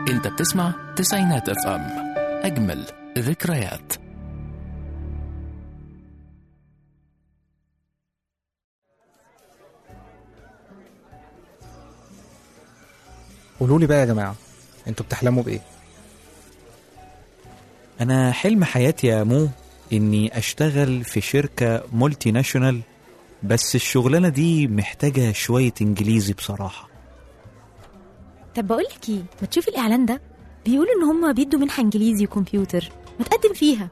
انت بتسمع تسعينات اف ام اجمل ذكريات قولوا لي بقى يا جماعه انتوا بتحلموا بايه أنا حلم حياتي يا مو إني أشتغل في شركة مولتي ناشونال بس الشغلانة دي محتاجة شوية إنجليزي بصراحة طب بقول لك ايه ما تشوفي الاعلان ده بيقولوا ان هم بيدوا منحه انجليزي وكمبيوتر ما تقدم فيها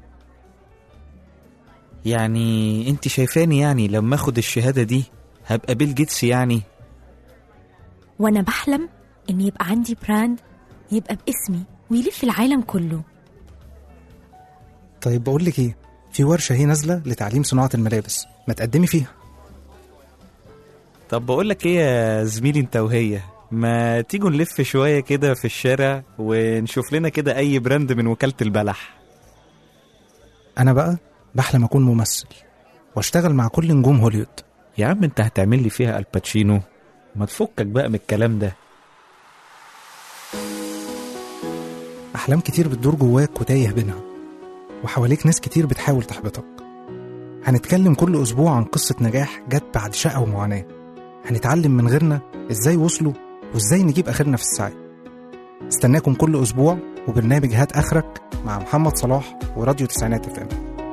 يعني أنت شايفاني يعني لما أخد الشهادة دي هبقى بيل جيتس يعني وانا بحلم ان يبقى عندي براند يبقى باسمي ويلف العالم كله طيب بقول لك ايه في ورشه هي نازله لتعليم صناعه الملابس ما تقدمي فيها طب بقولك إيه يا زميلي أنت وهي ما تيجوا نلف شوية كده في الشارع ونشوف لنا كده أي براند من وكالة البلح انا بقى بحلم اكون ممثل واشتغل مع كل نجوم هوليوود يا عم أنت هتعمل لي فيها الباتشينو ما تفكك بقى من الكلام ده احلام كتير بتدور جواك وتايه بينها وحواليك ناس كتير بتحاول تحبطك هنتكلم كل اسبوع عن قصه نجاح جت بعد شقه ومعاناه هنتعلم من غيرنا ازاي وصلوا وازاي نجيب اخرنا في السعي استناكم كل اسبوع وبرنامج هات اخرك مع محمد صلاح وراديو تسعينات اف ام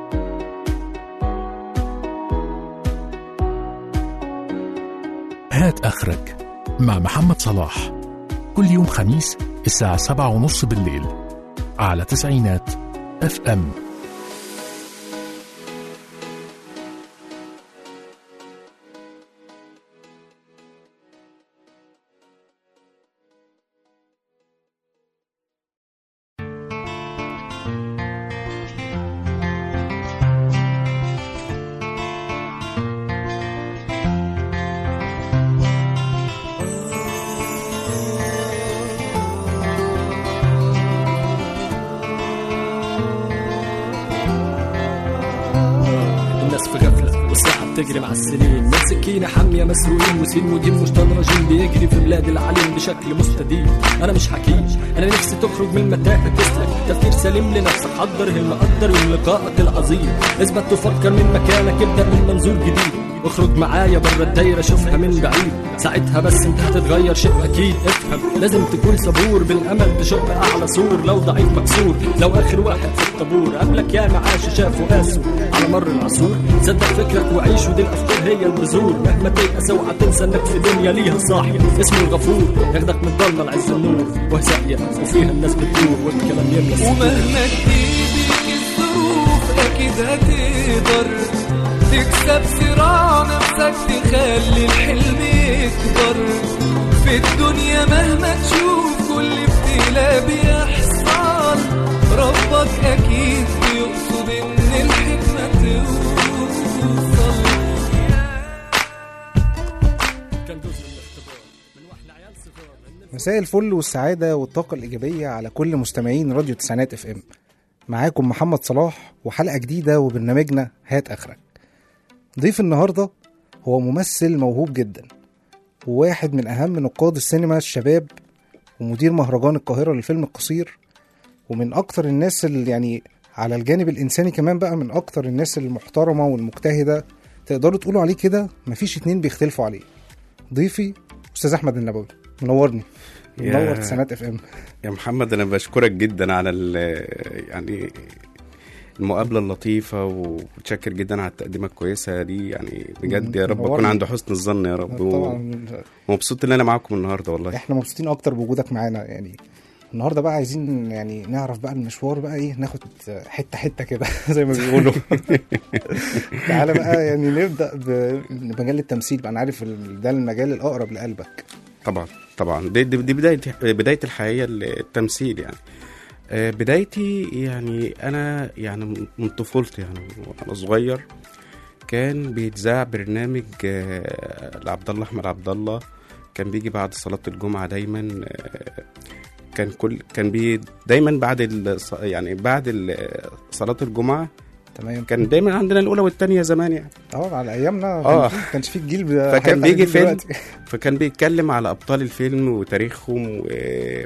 هات اخرك مع محمد صلاح كل يوم خميس الساعة سبعة ونص بالليل على تسعينات اف ام الناس في غفلة والساعة بتجري مع السنين من سكينة حامية مسروقين وسين ودين مشتدرجين بيجري في بلاد العليم بشكل مستديم أنا مش حكيم أنا نفسي تخرج من المتاهة تسلك تفكير سليم لنفسك حضر المقدر من لقائك العظيم اثبت تفكر من مكانك ابدأ من منظور جديد اخرج معايا بره الدايرة شوفها من بعيد ساعتها بس انت هتتغير شيء اكيد افهم لازم تكون صبور بالامل تشق اعلى سور لو ضعيف مكسور لو اخر واحد في الطابور قبلك يا معاش شافوا قاسوا على مر العصور صدق فكرك وعيش ودي الافكار هي البذور مهما تيأس اوعى تنسى انك في دنيا ليها صاحب اسمه الغفور ياخدك من الضلمه لعز النور وهزاقية وفيها الناس بتدور والكلام يملى الصدور. ومهما تجيبك الظروف اكيد هتقدر تكسب صراع نفسك تخلي الحلم يكبر في الدنيا مهما تشوف كل ابتلاء بيحصل ربك اكيد بيقصد ان الحكمة توصل كان جزء من الاختبار من واحنا عيال صغار إن مساء الفل والسعادة والطاقة الإيجابية على كل مستمعين راديو تسعينات اف ام معاكم محمد صلاح وحلقة جديدة وبرنامجنا هات آخرك ضيف النهاردة هو ممثل موهوب جدا وواحد من أهم نقاد السينما الشباب ومدير مهرجان القاهرة للفيلم القصير ومن أكتر الناس اللي يعني على الجانب الإنساني كمان بقى من أكتر الناس المحترمة والمجتهدة تقدروا تقولوا عليه كده مفيش اتنين بيختلفوا عليه ضيفي أستاذ أحمد النبوي منورني يا- منور تسعينات اف ام يا محمد انا بشكرك جدا على ال- يعني المقابله اللطيفه ومتشكر جدا على التقديمه الكويسه دي يعني بجد يا رب اكون منورني. عند حسن الظن يا رب طبعا ومبسوط ان انا معاكم النهارده والله احنا مبسوطين اكتر بوجودك معانا يعني النهارده بقى عايزين يعني نعرف بقى المشوار بقى ايه ناخد حته حته كده زي ما بيقولوا تعالى بقى يعني نبدا ب- بمجال التمثيل بقى انا عارف ال- ده المجال الاقرب لقلبك طبعا طبعا دي, دي, دي بدايه بدايه الحقيقه التمثيل يعني آه، بدايتي يعني انا يعني من طفولتي يعني وانا صغير كان بيتذاع برنامج آه، لعبد الله احمد عبد الله كان بيجي بعد صلاه الجمعه دايما آه، كان كل كان بي دايما بعد ال- يعني بعد ال- صلاه الجمعه تمام كان دايما عندنا الاولى والثانيه زمان يعني اه على ايامنا آه. كان في- كانش في الجيل ب- فكان حاجات بيجي عن فيلم دلوقتي. فكان بيتكلم على ابطال الفيلم وتاريخهم و...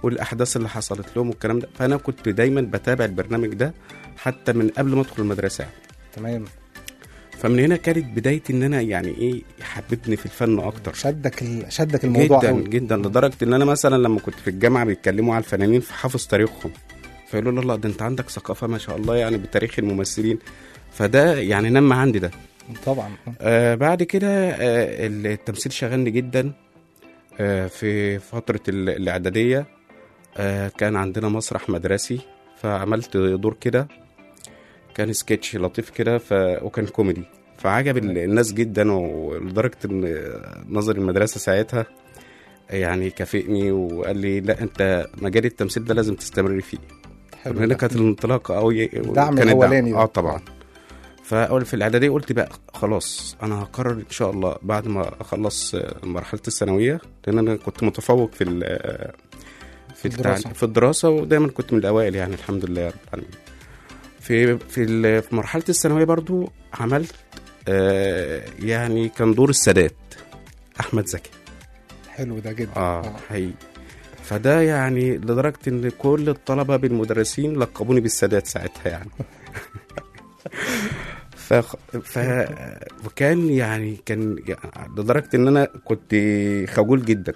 والاحداث اللي حصلت لهم والكلام ده فانا كنت دايما بتابع البرنامج ده حتى من قبل ما ادخل المدرسه تمام فمن هنا كانت بدايتي ان انا يعني ايه حببني في الفن اكتر شدك ال... شدك الموضوع جدا قوي جدا لدرجه ان انا مثلا لما كنت في الجامعه بيتكلموا على الفنانين فحافظ تاريخهم فيقولوا لي الله ده انت عندك ثقافه ما شاء الله يعني بتاريخ الممثلين فده يعني نمى عندي ده طبعا آه بعد كده آه التمثيل شغلني جدا آه في فتره ال- الاعداديه آه كان عندنا مسرح مدرسي فعملت دور كده كان سكتش لطيف كده ف... وكان كوميدي فعجب ال- الناس جدا ولدرجه ان ناظر المدرسه ساعتها يعني كافئني وقال لي لا انت مجال التمثيل ده لازم تستمر فيه حلو هنا ده. كانت الانطلاقه قوي الدعم كان الأولاني ده. اه طبعا فاول في الاعداديه قلت بقى خلاص انا هقرر ان شاء الله بعد ما اخلص آه، مرحله الثانويه لان انا كنت متفوق في ال- في الدراسة. الدراسه في الدراسه ودايما كنت من الاوائل يعني الحمد لله رب العالمين في في ال- في مرحله الثانويه برضو عملت آه يعني كان دور السادات احمد زكي حلو ده جدا اه حقيقي فده يعني لدرجه ان كل الطلبه بالمدرسين لقبوني بالسادات ساعتها يعني ف... ف... وكان يعني كان يعني لدرجه ان انا كنت خجول جدا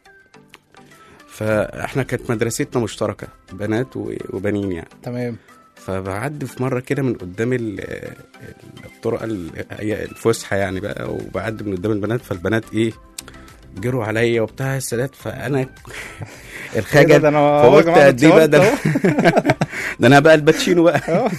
فاحنا كانت مدرستنا مشتركه بنات و- وبنين يعني تمام فبعدي في مره كده من قدام ال- الطرق ال- هي الفسحه يعني بقى وبعدي من قدام البنات فالبنات ايه جروا عليا وبتاع السادات فانا إيه الخجل ده، ده أنا- فقلت والله يا جماعة قد ايه بقى ده اتشهرت ده انا بقى الباتشينو بقى أهو.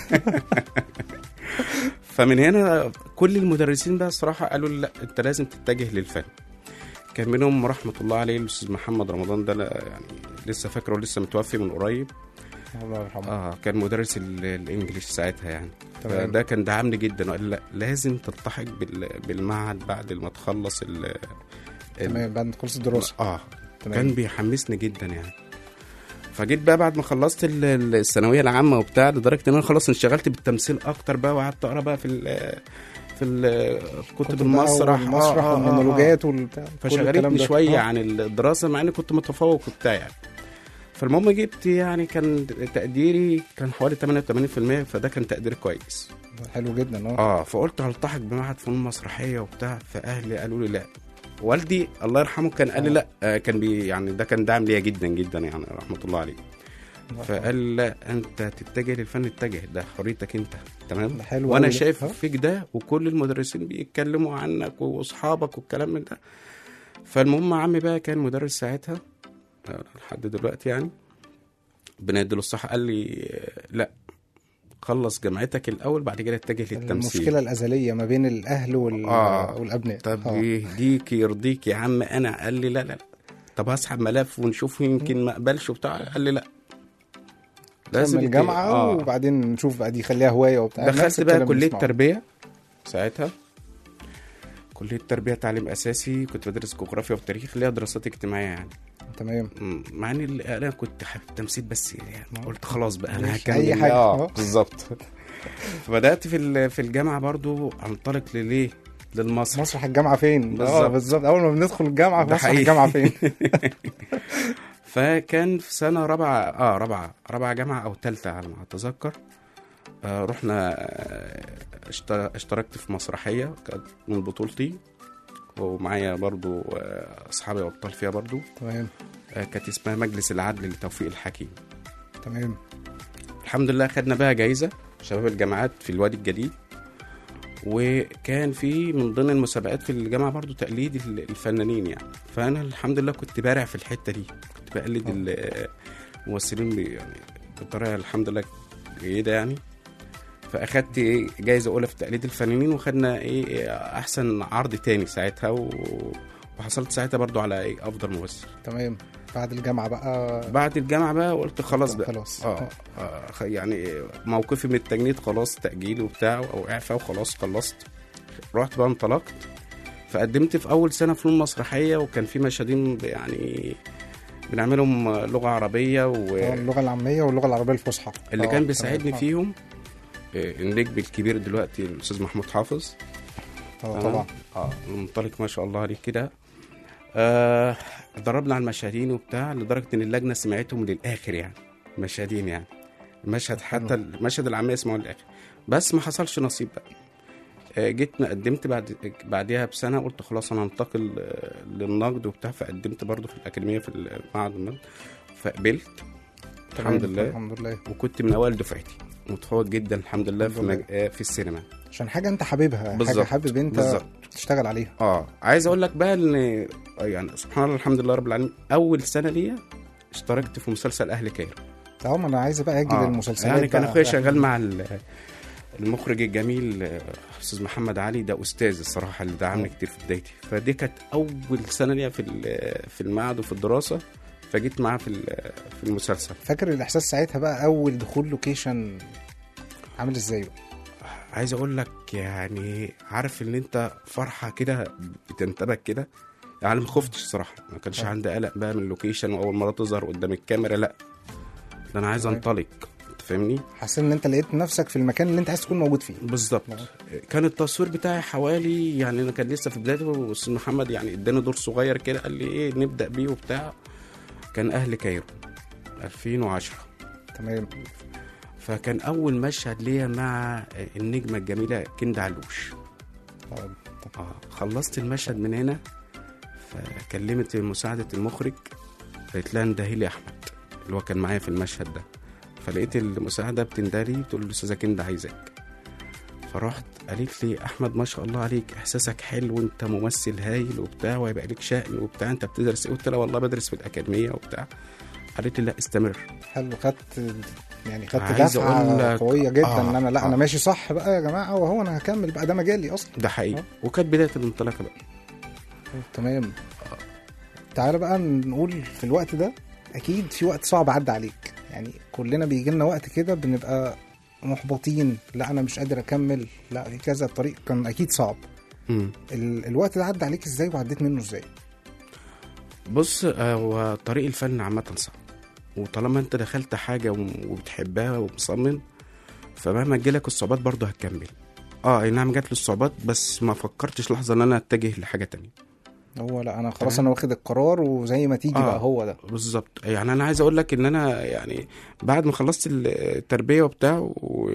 فمن هنا كل المدرسين بقى الصراحه قالوا لي لا انت لازم تتجه للفن كان منهم رحمه الله عليه الاستاذ محمد رمضان ده أنا يعني لسه فاكره ولسه متوفي من قريب الله يرحمه اه كان مدرس ال- الانجليش ساعتها يعني تمام. ده كان دعمني جدا وقال لا لازم تلتحق بال- بالمعهد بعد ما تخلص ال ال- تمام بعد ما تخلص الدراسه اه تمام. كان بيحمسني جدا يعني فجيت بقى بعد ما خلصت ال- ال- الثانويه العامه وبتاع لدرجه ان انا خلاص انشغلت بالتمثيل اكتر بقى وقعدت اقرا بقى في ال في ال- كتب المسرح المسرح آه، آه، آه، آه. والمونولوجات والبتاع كل الكلام فشغلتني ده. شويه آه. عن الدراسه مع اني كنت متفوق وبتاع يعني فالمهم جبت يعني كان تقديري كان حوالي 88% فده كان تقدير كويس حلو جدا اه اه فقلت هلتحق بمعهد فنون مسرحيه وبتاع فاهلي قالوا لي لا والدي الله يرحمه كان قال لي لا آه كان بي يعني ده كان دعم ليا جدا جدا يعني رحمه الله عليه فقال لي لا انت تتجه للفن اتجه ده حريتك انت تمام حلو وانا أوي ده. شايف آه. فيك ده وكل المدرسين بيتكلموا عنك واصحابك والكلام من ده فالمهم عمي بقى كان مدرس ساعتها آه، لحد دلوقتي يعني بنادي له الصح قال لي آه، لا خلص جامعتك الاول بعد كده اتجه للتمثيل المشكله الازليه ما بين الاهل وال... آه. والابناء طب آه. يهديك يرضيك يا عم انا قال لي لا لا لا. طب هسحب ملف ونشوف يمكن ما اقبلش وبتاع قال لي لا لازم يت- الجامعه آه. وبعدين نشوف بقى دي خليها هوايه وبتاع نفس دخلت بقى الكلام كليه بنسمعه. تربيه ساعتها كليه تربيه تعليم اساسي كنت بدرس جغرافيا وتاريخ اللي هي دراسات اجتماعيه يعني تمام مم. مع اني ال- انا كنت حابب التمثيل بس يعني قلت خلاص بقى انا ماشي، هكمل أي حاجة. اه آه. بالظبط فبدات في ال- في الجامعه برضو انطلق لليه للمسرح مسرح الجامعه فين اه بالظبط. بالظبط اول ما بندخل الجامعه ده مسرح حقيقي. الجامعه فين فكان في سنة رابعة اه رابعة رابعة جامعة أو تالتة على ما أتذكر آه رحنا آه اشت- اشتركت في مسرحية كانت من بطولتي ومعايا برضو آه أصحابي أبطال فيها برضو تمام آه كانت اسمها مجلس العدل لتوفيق الحكيم تمام الحمد لله خدنا بقى جايزة شباب الجامعات في الوادي الجديد وكان في من ضمن المسابقات في الجامعة برضو تقليد ال- الفنانين يعني فأنا الحمد لله كنت بارع في الحتة دي كنت بقلد ال- الممثلين ب- يعني بطريقة الحمد لله جيدة يعني فأخدت إيه جايزة أولى في تقليد الفنانين وخدنا إيه أحسن عرض تاني ساعتها و... وحصلت ساعتها برضو على إيه أفضل ممثل تمام بعد الجامعه بقى بعد الجامعة بقى قلت خلاص بقى خلاص. اه آه، خ- يعني موقفي من التجنيد خلاص تأجيل وبتاع او اعفاء وخلاص خلصت رحت بقى انطلقت فقدمت في اول سنة فنون مسرحية وكان في مشاهدين ب- يعني بنعملهم لغة عربية آه، واللي اللغه العاميه واللغه العربيه الفصحى آه، كان بيساعدني تمام. فيهم آه، النجم الكبير دلوقتي الاستاذ محمود حافظ اه تمام؟ طبعا اه منطلق ما شاء الله عليه كده آه ضربنا على المشاهدين وبتاع لدرجه ان اللجنه سمعتهم للاخر يعني مشاهدين يعني المشهد حتى المشهد العاميه سمعوا للاخر بس ما حصلش نصيب بقى آه، جيت قدمت بعد بعديها بسنه قلت خلاص انا هنتقل آه، للنقد وبتاع فقدمت برضو في الاكاديميه في معهد النقد فقبلت الحمد تمام، لله الحمد لله وكنت من اوائل دفعتي متفوق جدا الحمد لله في الحمد مج... آه، في السينما عشان حاجه انت حاببها حاجه بالظبط. حابب انت بالظبط. تشتغل عليها اه عايز اقول لك بقى ان يعني سبحان الله الحمد لله رب العالمين اول سنه ليا اشتركت في مسلسل اهل كايرو طبعا انا عايز بقى اجي آه، للمسلسلات يعني كان بقى. اخويا شغال مع ال- المخرج الجميل آه، استاذ محمد علي ده استاذ الصراحه اللي دعمني كتير في بدايتي فدي كانت اول سنه ليا في ال- في المعهد وفي الدراسه فجيت معاه في ال- في المسلسل فاكر الاحساس ساعتها بقى اول دخول لوكيشن عامل ازاي بقى عايز اقول لك يعني عارف ان انت فرحه كده بتنتبك كده يعني ما خفتش صراحه ما كانش آه. عندي قلق بقى من اللوكيشن واول مره تظهر قدام الكاميرا لا ده انا عايز تمام. انطلق انت فاهمني حسيت ان انت لقيت نفسك في المكان اللي انت عايز تكون موجود فيه بالظبط نعم. كان التصوير بتاعي حوالي يعني انا كان لسه في بدايته واستاذ محمد يعني اداني دور صغير كده قال لي ايه نبدا بيه وبتاع كان اهل كايرو 2010 تمام فكان اول مشهد ليا مع النجمه الجميله كندا علوش آه، اه خلصت المشهد من هنا فكلمت مساعدة المخرج قالت لها ده هيلي أحمد اللي هو كان معايا في المشهد ده فلقيت المساعدة بتندري بتقول له أستاذة كندا عايزاك فرحت قالت لي أحمد ما شاء الله عليك إحساسك حلو وأنت ممثل هايل وبتاع وهيبقى لك شأن وبتاع أنت بتدرس إيه؟ قلت لها والله بدرس في الأكاديمية وبتاع قالت لي لا استمر حلو خدت يعني خدت عايز دفعه أقول لك- قويه جدا آه، ان انا لا آه. انا ماشي صح بقى يا جماعه وهو انا هكمل بقى ده مجالي اصلا ده حقيقي آه. وكانت بداية الانطلاقة بقى تمام تعالى بقى نقول في الوقت ده اكيد في وقت صعب عدى عليك يعني كلنا بيجي لنا وقت كده بنبقى محبطين لا انا مش قادر اكمل لا في كذا الطريق كان اكيد صعب مم. ال... الوقت ده عدى عليك ازاي وعديت منه ازاي بص آه، هو طريق الفن عامة صعب وطالما انت دخلت حاجة وم- وبتحبها ومصمم فمهما تجيلك الصعوبات برضه هتكمل اه اي نعم جات لي الصعوبات بس ما فكرتش لحظة ان انا اتجه لحاجة تانية هو لا انا خلاص تمام. انا واخد القرار وزي ما تيجي آه. بقى هو ده بالظبط يعني انا عايز اقول لك ان انا يعني بعد ما خلصت التربية وبتاع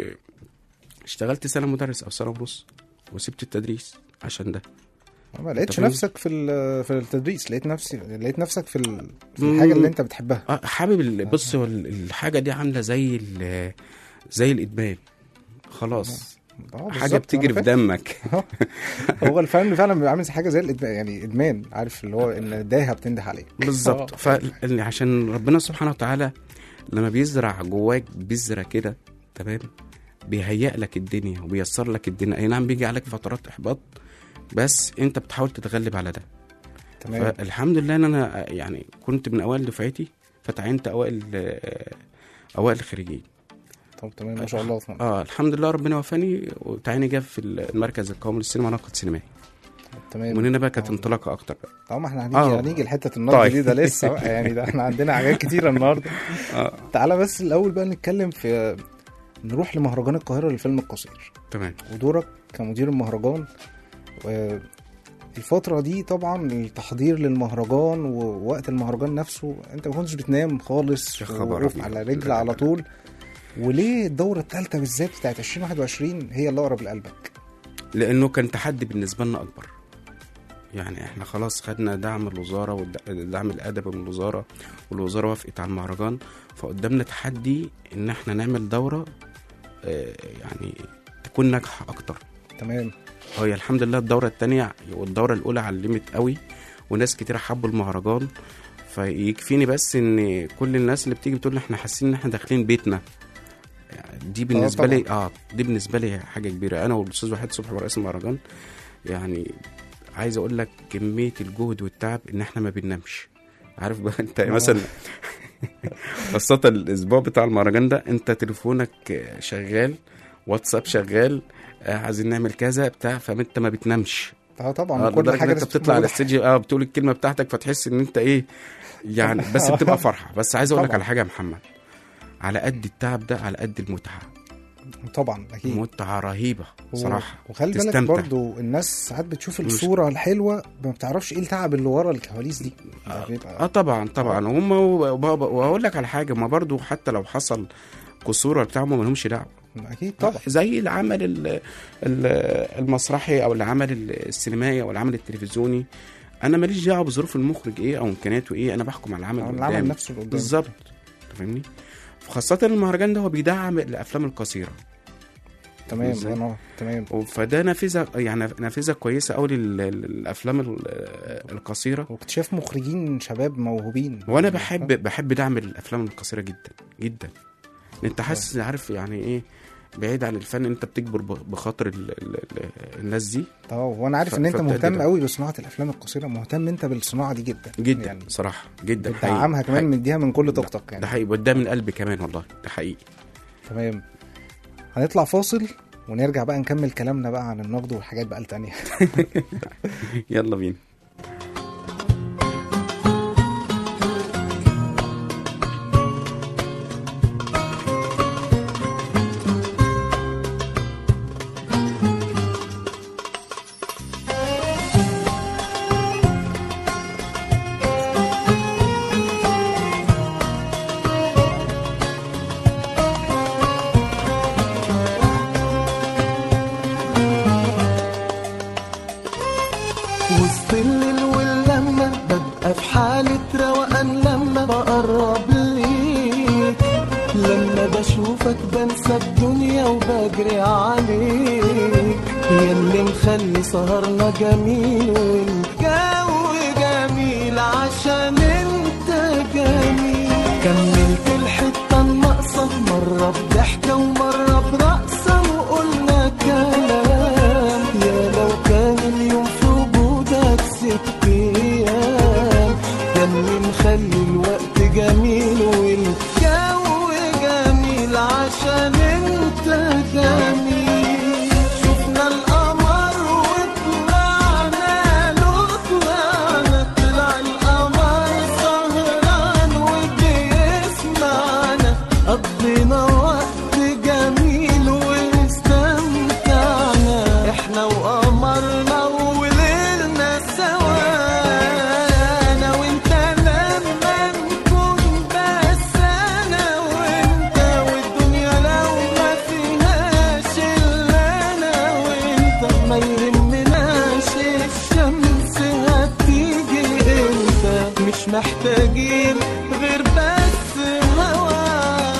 واشتغلت سنة مدرس او سنة ونص وسبت التدريس عشان ده ما لقيتش فاهم؟ نفسك في ال- في التدريس لقيت نفسي لقيت نفسك في ال... في مم. الحاجه اللي انت بتحبها اه حابب ال- بص هو ال- الحاجة دي عاملة زي ال- زي الادمان خلاص آه، حاجة بالظبط، بتجري أنا في دمك هو الفن فعلا بيبقى عامل زي حاجه زي الادمان يعني ادمان عارف اللي هو ان داهيه بتنده عليك بالظبط فعشان ربنا سبحانه وتعالى لما بيزرع جواك بذرة كده تمام بيهيئ لك الدنيا وبيسر لك الدنيا اي نعم بيجي عليك فترات احباط بس انت بتحاول تتغلب على ده تمام فالحمد لله ان انا يعني كنت من اوائل دفعتي فتعينت اوائل آه، اوائل الخريجين طب تمام ما شاء الله اه الحمد لله ربنا وفاني وتعيني جاب في المركز القومي للسينما ناقد سينمائي تمام ومن هنا بقى كانت انطلاقه اكتر بقى طب ما احنا هنيجي آه. هنيجي لحته النقد طيب. دي ده لسه بقى يعني ده احنا عندنا حاجات كتيره النهارده اه تعالى بس الاول بقى نتكلم في نروح لمهرجان القاهره للفيلم القصير تمام ودورك كمدير المهرجان و- الفترة دي طبعا التحضير للمهرجان ووقت المهرجان نفسه انت ما كنتش بتنام خالص يا خبر وقوف أبيض. على رجل لا، على لا. طول وليه الدورة الثالثة بالذات بتاعت 2021 هي اللي اقرب لقلبك؟ لانه كان تحدي بالنسبه لنا اكبر يعني احنا خلاص خدنا دعم الوزاره والدعم الادبي من الوزاره والوزاره وافقت على المهرجان فقدامنا تحدي ان احنا نعمل دوره آه، يعني تكون ناجحه اكتر تمام هي الحمد لله الدوره الثانيه والدوره الاولى علمت قوي وناس كتير حبوا المهرجان فيكفيني بس ان كل الناس اللي بتيجي بتقول لي احنا حاسين ان احنا داخلين بيتنا يعني دي بالنسبه طبعاً. لي اه دي بالنسبه لي حاجه كبيره انا والاستاذ وحيد صبحي ورئيس المهرجان يعني عايز اقول لك كميه الجهد والتعب ان احنا ما بننامش عارف بقى انت مثلا خاصة الاسبوع بتاع المهرجان ده انت تليفونك شغال واتساب شغال آه، عايزين نعمل كذا بتاع فانت ما بتنامش اه طبعا اه كل لدرجه ان حاجة انت لازم بتطلع على تبقى الستيج اه بتقول الكلمه بتاعتك فتحس ان انت ايه يعني بس بتبقى فرحه بس عايز اقول لك طبعا. على حاجه يا محمد على قد التعب ده على قد المتعه طبعا اكيد متعه رهيبه و- صراحه وخلي بالك تستمتع. برضو الناس ساعات بتشوف مش- الصوره الحلوه ما بتعرفش ايه التعب اللي ورا الكواليس دي ده اه بيبقى طبعا طبعا هم واقول لك على حاجه ما برضو حتى لو حصل قصور بتاعهم ما لهمش دعوه اكيد طبعا زي العمل ال- ال- المسرحي او العمل السينمائي او العمل التلفزيوني انا ماليش دعوه بظروف المخرج ايه او امكانياته ايه انا بحكم على العمل اللي العمل قدامي. نفسه اللي قدامك. بالظبط أنت فاهمني خاصة المهرجان ده هو بيدعم الأفلام القصيرة تمام إزاي؟ انا تمام فده نافذة يعني نافذة كويسة أوي لل- للأفلام ال- القصيرة واكتشاف مخرجين شباب موهوبين وأنا بحب بحب دعم الأفلام القصيرة جدا جدا أنت حاسس عارف يعني إيه بعيد عن الفن أنت بتكبر ب- بخاطر ال ال ال الناس دي اه وانا عارف ف- ان انت فبتأدي مهتم ده. قوي بصناعه الافلام القصيره مهتم انت بالصناعه دي جدا جدا يعني صراحة جدا حقيقي بتدعمها كمان حقيقي. مديها من كل طاقتك ده يعني حقيقي وده من قلبي كمان والله ده حقيقي تمام هنطلع فاصل ونرجع بقى نكمل كلامنا بقى عن النقد والحاجات بقى التانية يلا بينا وسط الليل واللمة ببقى في حالة روقان لما بقرب ليك لما بشوفك بنسى الدنيا وبجري عليك ياللي مخلي سهرنا جميل والجو جميل عشان انت جميل كملت الحتة الناقصة مرة بضحكة ومرة برقصة وقلنا كلام يا لو كان اليوم في وجودك ست ايام ده اللي مخلي الوقت جميل والجو جميل عشان انت جميل شفنا القمر وطلعنا له طلعنا طلع القمر سهران وبيسمعنا قضينا وقت جميل واستمتعنا احنا وقمرنا وليلنا سوا انا وانت لما نكون بس انا وانت والدنيا لو ما فيهاش الا انا وانت ما يهمناش الشمس هتيجي امتى مش محتاجين غير بس هواك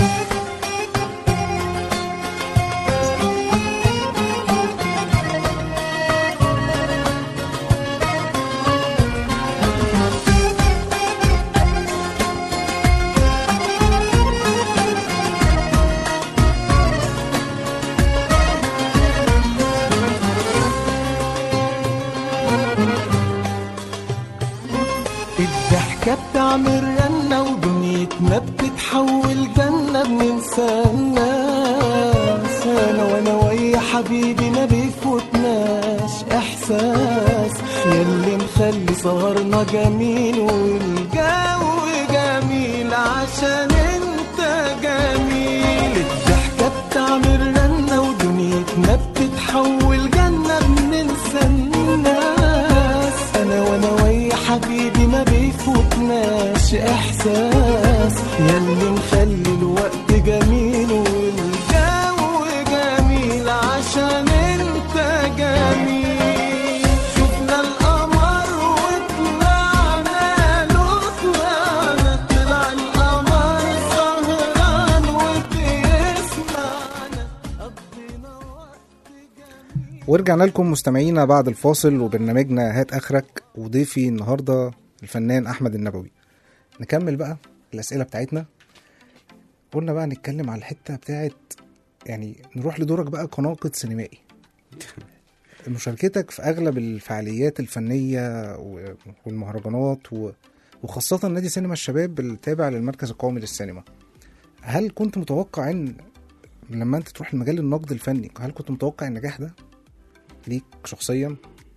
الضحكة بتعمل رنة ودنيتنا بتتحول جنة بننسى الناس أنا وأنا ويا حبيبي ما بيفوتناش إحساس ياللي مخلي سهرنا جميل والجو جميل عشان أنت جميل الضحكة بتعمل رنة ودنيتنا بتتحول جنة بننسى الناس أنا وأنا ويا حبيبي ما بيفوتناش إحساس ياللي مخلي الوقت جميل والجو جميل عشان أنت جميل شفنا القمر وطلعنا له طلعنا طلع القمر سهران وبيسمعنا قضينا وقت جميل ورجعنا لكم مستمعينا بعد الفاصل وبرنامجنا هات اخرك وضيفي النهارده الفنان احمد النبوي نكمل بقى الاسئله بتاعتنا قلنا بقى نتكلم على الحته بتاعت يعني نروح لدورك بقى كناقد سينمائي مشاركتك في اغلب الفعاليات الفنيه و- والمهرجانات و- وخاصه نادي سينما الشباب التابع للمركز القومي للسينما هل كنت متوقع ان لما انت تروح لمجال النقد الفني هل كنت متوقع النجاح ده ليك شخصيا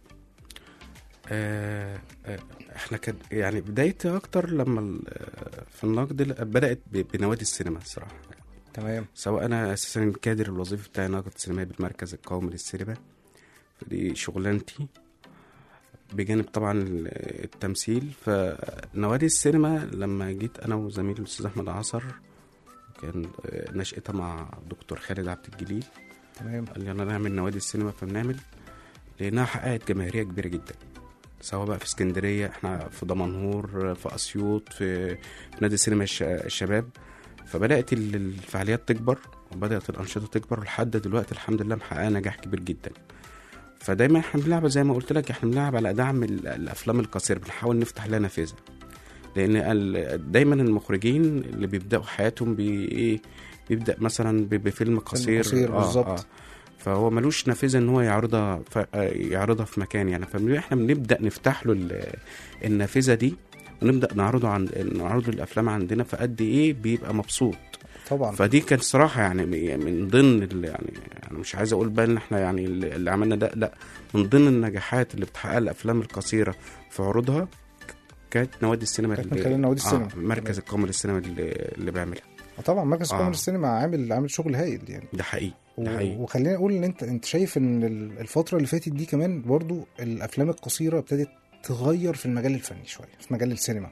آه، آه، احنا كان يعني بدايتي اكتر لما ال- آه، في النقد ل- بدات ب- بنوادي السينما الصراحه تمام سواء انا اساسا الكادر الوظيفي بتاعي ناقد سينمائي بالمركز القومي للسينما فدي شغلانتي بجانب طبعا ال- التمثيل فنوادي السينما لما جيت انا وزميلي الاستاذ احمد عصر كان آه، نشأتها مع دكتور خالد عبد الجليل تمام قال لي يلا نعمل نوادي السينما فبنعمل لانها حققت جماهيريه كبيره جدا سواء بقى في اسكندريه احنا في دمنهور في اسيوط في, في نادي السينما الش- الشباب فبدات ال- الفعاليات تكبر وبدات الانشطه تكبر ولحد دلوقتي الحمد لله محققه نجاح كبير جدا فدايما احنا بنلعب زي ما قلت لك احنا بنلعب على دعم ال- الافلام القصيره بنحاول نفتح لها نافذه لان ال- دايما المخرجين اللي بيبداوا حياتهم بي ايه بيبدا مثلا ب- بفيلم قصير قصير بالظبط. فهو ملوش نافذه ان هو يعرضها ف... يعرضها في مكان يعني فاحنا بنبدا نفتح له ال- النافذه دي ونبدا نعرضه عند نعرضه الافلام عندنا فقد ايه بيبقى مبسوط طبعا فدي كانت صراحه يعني من ضمن ال- يعني انا مش عايز اقول بقى ان احنا يعني اللي اللي عملنا ده لا من ضمن النجاحات اللي بتحققها الافلام القصيره في عروضها كانت نوادي السينما كانت من اللي- خلال نوادي السينما. آه مركز القومي للسينما اللي, اللي بيعملها طبعا مركز آه. قومي للسينما عامل عامل شغل هايل يعني ده حقيقي ده و- حقيقي وخلينا اقول ان انت انت شايف ان ال- الفتره اللي فاتت دي كمان برضو الافلام القصيره ابتدت تغير في المجال الفني شويه في مجال السينما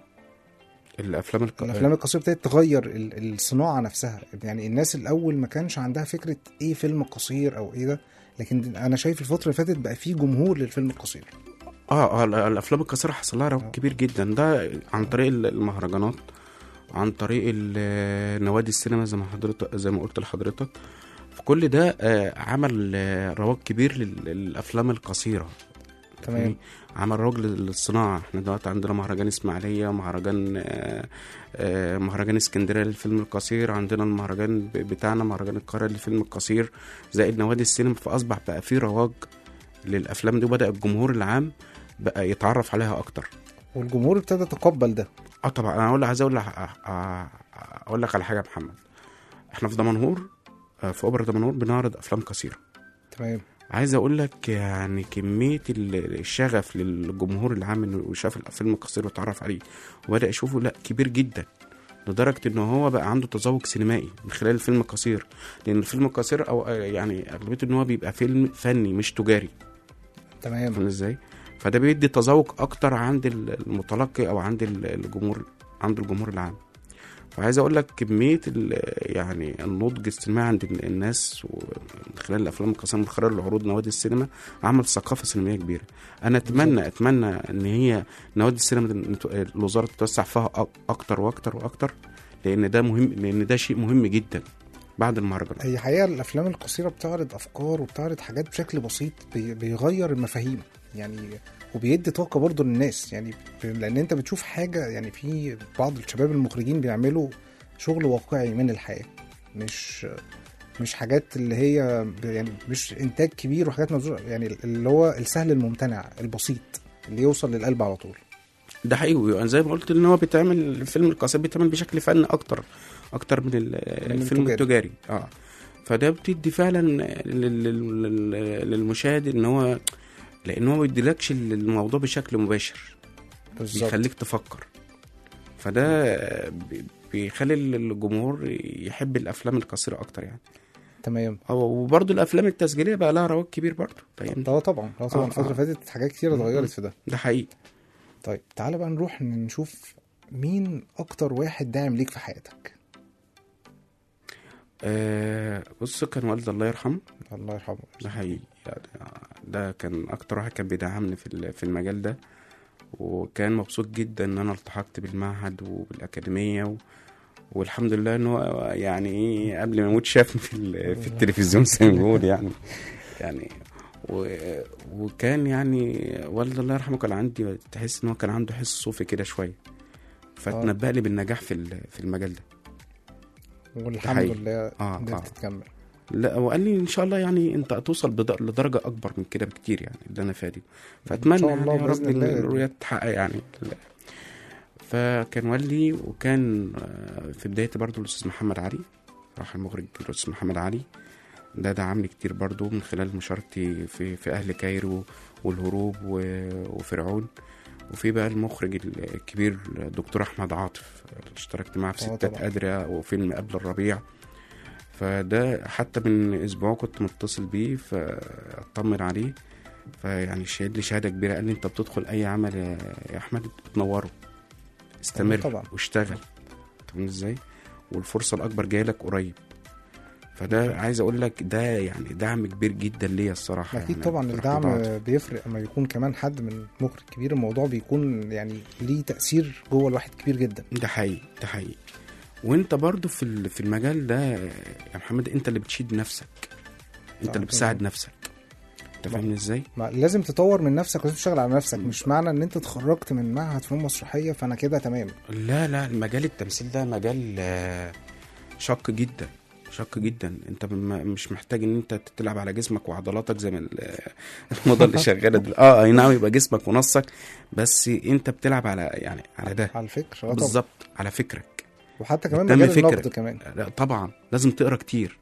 الافلام الق... الافلام القصيره ابتدت تغير ال- الصناعه نفسها يعني الناس الاول ما كانش عندها فكره ايه فيلم قصير او ايه ده لكن انا شايف الفتره اللي فاتت بقى في جمهور للفيلم القصير اه اه ال- الافلام القصيره حصل لها آه. رواج كبير جدا ده عن طريق ال- المهرجانات عن طريق ال- نوادي السينما زي ما حضرتك زي ما قلت لحضرتك فكل ده آه، عمل آه، رواج كبير لل- للافلام القصيره تمام عمل رواج لل- للصناعه احنا دلوقتي عندنا مهرجان اسماعيليه مهرجان آه، آه، مهرجان اسكندريه للفيلم القصير عندنا المهرجان ب- بتاعنا مهرجان القاهره للفيلم القصير زائد نوادي السينما فاصبح بقى في رواج للافلام دي وبدا الجمهور العام بقى يتعرف عليها اكتر والجمهور ابتدى يتقبل ده اه طبعا انا اقول عايز اقول لك اقول لك على حاجه يا محمد احنا في دمنهور آه، في اوبرا دمنهور بنعرض افلام قصيره تمام عايز اقول لك يعني كميه ال- الشغف للجمهور العام انه شاف الفيلم القصير واتعرف عليه وبدا يشوفه لا كبير جدا لدرجه ان هو بقى عنده تذوق سينمائي من خلال الفيلم القصير لان الفيلم القصير او آه، يعني اغلبيته ان هو بيبقى فيلم فني مش تجاري تمام فاهم ازاي فده بيدي تذوق اكتر عند المتلقي او عند الجمهور عند الجمهور العام فعايز اقول لك كميه ال- يعني النضج السينمائي عند ال- الناس من خلال الافلام القصيره من خلال العروض نوادي السينما عمل ثقافه سينمائيه كبيره انا اتمنى اتمنى ان هي نوادي السينما دي نت- الوزاره تتوسع فيها أك- اكتر واكتر واكتر لان ده مهم لان ده شيء مهم جدا بعد المهرجان هي حقيقة الأفلام القصيرة بتعرض أفكار وبتعرض حاجات بشكل بسيط بي- بيغير المفاهيم يعني وبيدي طاقة برضه للناس يعني ب- لأن أنت بتشوف حاجة يعني في بعض الشباب المخرجين بيعملوا شغل واقعي من الحياة مش مش حاجات اللي هي ب- يعني مش إنتاج كبير وحاجات مبذولة يعني اللي هو السهل الممتنع البسيط اللي يوصل للقلب على طول ده حقيقي زي ما قلت ان هو بيتعمل الفيلم القصير بيتعمل بشكل فني اكتر اكتر من ال- من الفيلم التجاري. التجاري اه فده بتدي فعلا لل- لل- لل- للمشاهد ان هو لان هو ما بيديلكش الموضوع بشكل مباشر بالظبط بيخليك تفكر فده بي- بيخلي الجمهور يحب الافلام القصيره اكتر يعني تمام هو وبرضه الافلام التسجيليه بقى لها رواج كبير برضه فاهمني؟ اه طبعا اه طبعا آه، الفترة آه. اللي فاتت حاجات كتير اتغيرت في ده ده حقيقي طيب تعالى بقى نروح نشوف مين اكتر واحد داعم ليك في حياتك آه بص كان والدي الله يرحمه الله يرحمه ده حقيقي يعني ده كان اكتر واحد كان بيدعمني في ال- في المجال ده وكان مبسوط جدا ان انا التحقت بالمعهد وبالاكاديميه و... والحمد لله ان هو يعني ايه قبل ما يموت شافني في ال- في التلفزيون زي ما بيقول يعني يعني و... وكان يعني والد الله يرحمه كان عندي تحس ان هو كان عنده حس صوفي كده شويه فتنبأ لي بالنجاح في ال- في المجال ده والحمد حقيقي. لله آه، آه. قدرت تكمل لا وقال لي ان شاء الله يعني انت هتوصل بد- لدرجه اكبر من كده بكتير يعني اللي انا فيها دي فاتمنى شاء يعني الله يا بإذن رب الله. الرؤيه تتحقق يعني فكان والدي وكان آه، في بدايتي برضو الاستاذ محمد علي راح المخرج الاستاذ محمد علي ده دعمني كتير برضو من خلال مشاركتي في في اهل كايرو والهروب و- وفرعون وفي بقى المخرج الكبير الدكتور احمد عاطف اشتركت معاه في آه ستات طبعا. قادره وفيلم قبل الربيع فده حتى من اسبوع كنت متصل بيه فاطمن عليه فيعني شهد لي شهاده كبيره قال لي انت بتدخل اي عمل يا يا احمد بتنوره استمر طبعاً. واشتغل فاهم ازاي والفرصه الاكبر جايه لك قريب فده عايز اقول لك ده يعني دعم كبير جدا ليا الصراحه اكيد يعني طبعا رحنا الدعم بعض. بيفرق اما يكون كمان حد من مخرج كبير الموضوع بيكون يعني ليه تاثير جوه الواحد كبير جدا ده حقيقي ده حقيقي وانت برضو في ال- في المجال ده يا محمد انت اللي بتشيد نفسك انت صح، اللي بتساعد نفسك انت فاهمني ازاي ما لازم تطور من نفسك ولازم تشتغل على نفسك مش معنى ان انت اتخرجت من معهد فنون مسرحيه فانا كده تمام لا لا مجال التمثيل ده مجال آه، شاق جدا شاق جدا انت م- مش محتاج ان انت تلعب على جسمك وعضلاتك زي ما ال- الموضه اللي شغاله دل... اه اي نعم يبقى جسمك ونصك بس انت بتلعب على يعني على ده على الفكره آه طبعاً. بالظبط على فكرك وحتى كمان بتنمي مجال النقد فكرك. كمان لا طبعا لازم تقرا كتير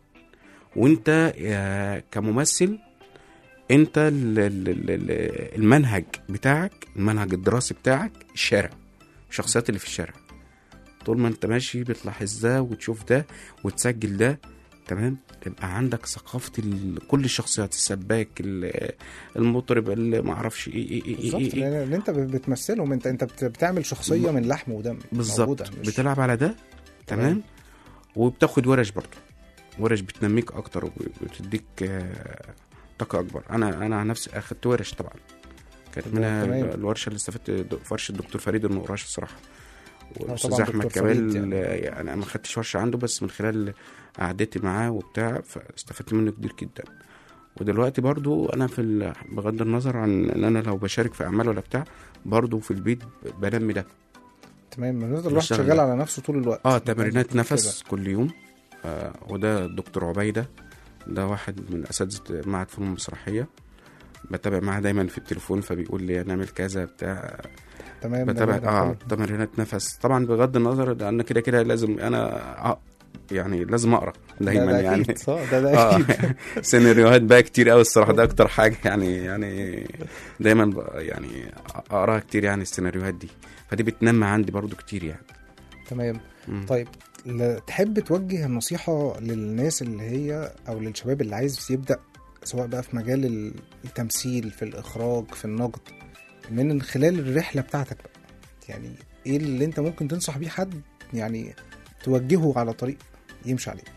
وانت يا كممثل انت ال- ال- ال- ال- المنهج بتاعك المنهج الدراسي بتاعك الشارع الشخصيات اللي في الشارع طول ما انت ماشي بتلاحظ ده وتشوف ده وتسجل ده تمام تبقى عندك ثقافة ال- كل الشخصيات السباك ال- المطرب اللي معرفش ايه ايه ايه, بالظبط إيه, إيه. لان انت بتمثلهم انت انت بت- بتعمل شخصيه من لحم ودم بالظبط موجودة، مش- بتلعب على ده تمام. تمام وبتاخد ورش برضه ورش بتنميك اكتر وبتديك آه، طاقه اكبر انا انا عن نفسي اخدت ورش طبعا كانت منها تمام. الورشه اللي استفدت د- ورشه الدكتور فريد المقراش الصراحه والاستاذ طبعاً احمد دكتور فريد كمال يعني. يعني. يعني انا ما خدتش ورشه عنده بس من خلال قعدتي معاه وبتاع فاستفدت منه كتير جدا ودلوقتي برضو انا في ال- بغض النظر عن ان انا لو بشارك في اعمال ولا بتاع برضو في البيت بنمي ده تمام بالنسبه الواحد بشتغل شغال ده. على نفسه طول الوقت اه تمرينات كده. نفس كل يوم آه وده الدكتور عبيده ده واحد من اساتذه معهد فنون مسرحيه بتابع معاه دايما في التليفون فبيقول لي نعمل كذا بتاع تمام بتابع ده- ده اه حلو. تمرينات نفس طبعا بغض النظر ده انا كده كده لازم انا آه يعني لازم اقرا دايما ده, ده يعني اكيد صح ده ده اه اكيد سيناريوهات بقى كتير قوي الصراحه ده اكتر حاجه يعني يعني دايما بقى يعني اقراها كتير يعني السيناريوهات دي فدي بتنمى عندي برضو كتير يعني تمام مم. طيب ل- تحب توجه النصيحة للناس اللي هي أو للشباب اللي عايز يبدأ سواء بقى في مجال ال- التمثيل في الإخراج في النقد من خلال الرحلة بتاعتك بقى يعني إيه اللي أنت ممكن تنصح بيه حد يعني توجهه على طريق يمشي عليه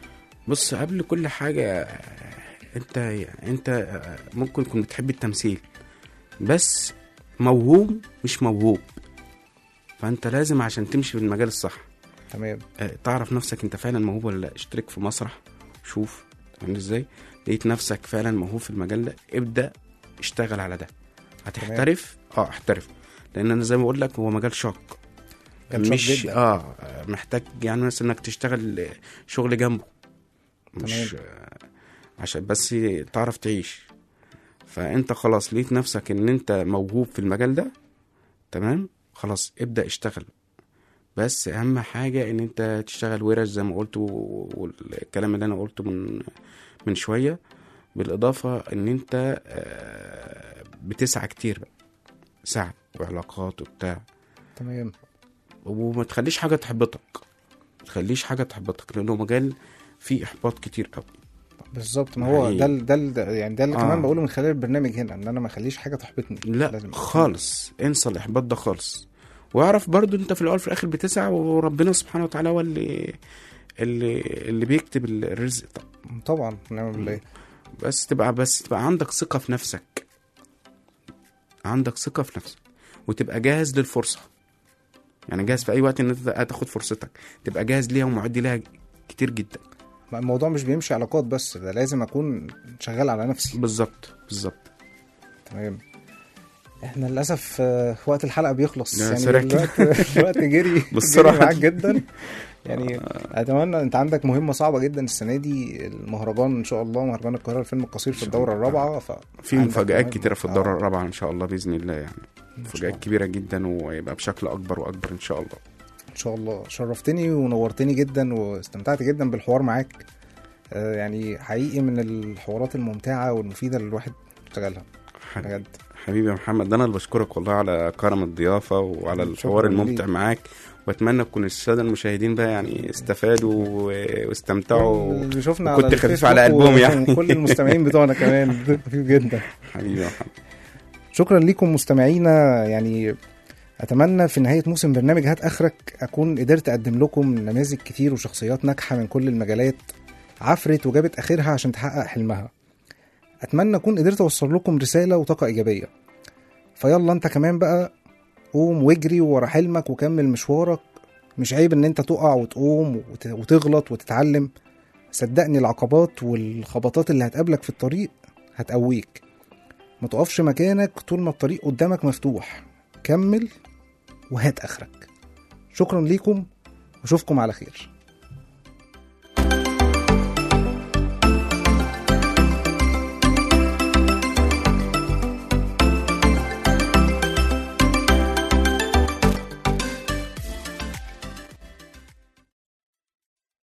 بص قبل كل حاجة آه، انت انت آه، ممكن تكون بتحب التمثيل بس موهوب مش موهوب فانت لازم عشان تمشي في المجال الصح تمام آه، تعرف نفسك انت فعلا موهوب ولا لا اشترك في مسرح شوف فاهم ازاي لقيت نفسك فعلا موهوب في المجال ده ابدا اشتغل على ده هتحترف اه احترف لان انا زي ما بقول لك هو مجال شاق مجال شاق مش جداً. اه محتاج يعني مثلا انك تشتغل شغل جنبه مش تمام. آه، عشان بس تعرف تعيش فانت خلاص لقيت نفسك ان انت موهوب في المجال ده تمام خلاص ابدا اشتغل بس اهم حاجه ان انت تشتغل ورش زي ما قلت و- والكلام اللي انا قلته من من شويه بالاضافه ان انت آه، بتسعى كتير بقى سعي وعلاقات وبتاع تمام وما تخليش حاجه تحبطك ما تخليش حاجه تحبطك لانه مجال فيه احباط كتير قوي بالظبط ما هو حقيقي. ده ال- ده ال- ده يعني ده اللي آه. كمان بقوله من خلال البرنامج هنا ان انا ما اخليش حاجه تحبطني لا لازم خالص انسى الاحباط ده خالص واعرف برضو انت في الاول في الاخر بتسعى وربنا سبحانه وتعالى هو اللي اللي اللي بيكتب الرزق طبعا طبعا نعم بالله بس تبقى بس تبقى عندك ثقة في نفسك عندك ثقة في نفسك وتبقى جاهز للفرصة يعني جاهز في أي وقت إن أنت تاخد فرصتك تبقى جاهز ليها ومعد ليها كتير جدا ما الموضوع مش بيمشي علاقات بس ده لازم اكون شغال على نفسي بالظبط بالظبط تمام احنا للاسف آه، وقت الحلقه بيخلص يا يعني سريع كده. الوقت الوقت جري بالسرعة. جري معاك جدا يعني اتمنى انت عندك مهمه صعبه جدا السنه دي المهرجان ان شاء الله مهرجان القاهره الفيلم القصير في الدوره الرابعه ف في عندك مفاجآت مهمة. كتيرة في الدورة آه، الرابعة إن شاء الله بإذن الله يعني إن شاء مفاجآت كبيرة جدا ويبقى بشكل أكبر وأكبر إن شاء الله ان شاء الله شرفتني ونورتني جدا واستمتعت جدا بالحوار معاك آه، يعني حقيقي من الحوارات الممتعه والمفيده اللي الواحد اشتغلها بجد حبيبي يا محمد ده انا اللي بشكرك والله على كرم الضيافه وعلى شكراً الحوار الممتع ليك. معاك واتمنى تكون الساده المشاهدين بقى يعني استفادوا و- واستمتعوا اللي شفنا وكنت على خفيف الفيسبوك على قلبهم يعني. وكل المستمعين بتوعنا كمان خفيف جدا حبيبي يا محمد شكرا لكم مستمعينا يعني اتمنى في نهايه موسم برنامج هات اخرك اكون قدرت اقدم لكم نماذج كتير وشخصيات ناجحه من كل المجالات عفرت وجابت اخرها عشان تحقق حلمها اتمنى اكون قدرت اوصل لكم رساله وطاقه ايجابيه فيلا انت كمان بقى قوم واجري ورا حلمك وكمل مشوارك مش عيب ان انت تقع وتقوم وت- وتغلط وتتعلم صدقني العقبات والخبطات اللي هتقابلك في الطريق هتقويك ما تقفش مكانك طول ما الطريق قدامك مفتوح كمل وهات اخرك شكرا ليكم واشوفكم على خير